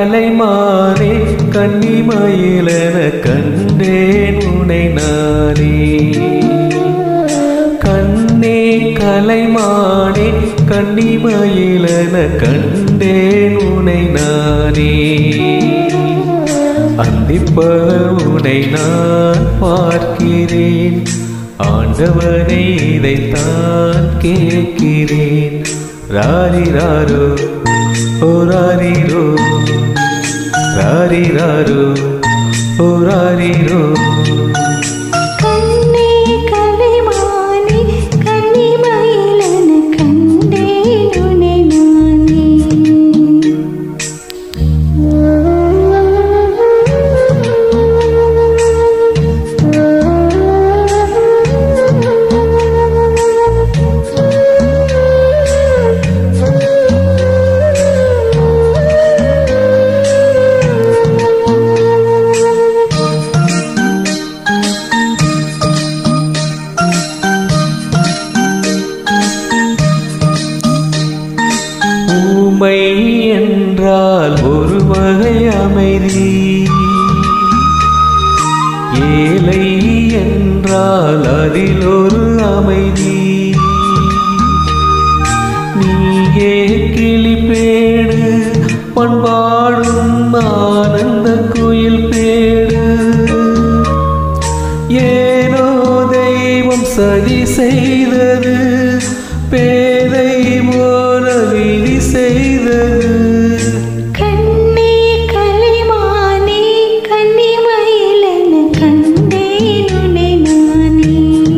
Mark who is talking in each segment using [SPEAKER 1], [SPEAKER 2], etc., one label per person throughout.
[SPEAKER 1] கலைமானே கன்னிமயிலென கண்டேன் உனை நானே கண்ணே கலைமானே கன்னிமயிலென கண்டேன் உனை நானே அந்திப்பகல் உனை நான் பார்க்கிறேன் ஆண்டவனை இதைத்தான் கேட்கிறேன் ராரி ராரோ ஓ ராரிரோ ராரி ராரோ ஓ ராரிரோ
[SPEAKER 2] கண்ணே கலைமானே கன்னிமயிலென கண்டேன் உன்னை நானே
[SPEAKER 1] ஊமை என்றால் ஒரு வகை அமைதி ஏழை என்றால் அதில் ஒரு அமைதி நீயே கிளிப்பேடு பண்பாடும் ஆனந்த குயில் பேடு ஏனோ தெய்வம் சதி செய்தது பேதை போல விதி செய்தது
[SPEAKER 2] கண்ணே கலைமானே கன்னிமயிலென கண்டேன் உன்னை நானே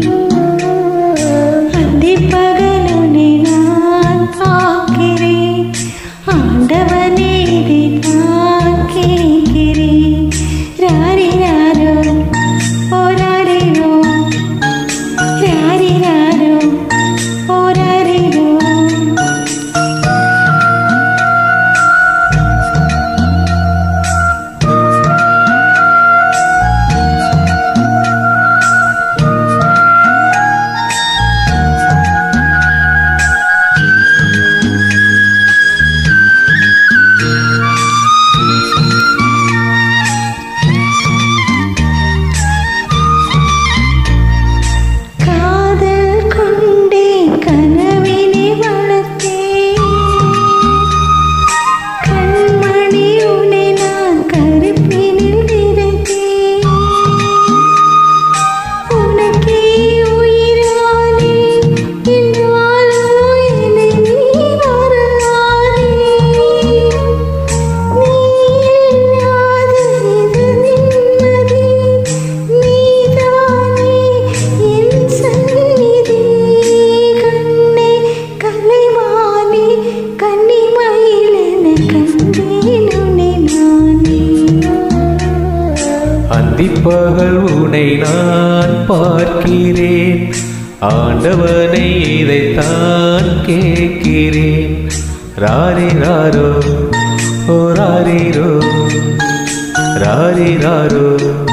[SPEAKER 2] அந்திப்பகல் உன்னை நான் பார்க்கிறேன் ஆண்டவனே இதைத்தான் கேட்கிறேன் ராரி ராரோ ஓ ராரிரோ ராரி ராரோ ஓ ராரிரோ காதல் கொண்டே கனவினை வளர்த்தேன் கண்மணி உன்னை நான் கருப்பினில் விதைத்தேன் உனக்கே உயிரானே என்னாலும் என்னை நீ மறவாதே நீ இல்லாத இது நிம்மதி நீதானே என் சந்நிதி கண்ணே கலைமானே கன்னிமயிலென கண்டேன் உன்னை நானே
[SPEAKER 1] அந்திப்பகல் உனை நான் பார்க்கிறேன் ஆண்டவனை இதைத்தான் கேட்கிறேன் ராரி ராரோ ஓ ராரிரோ ராரி ராரோ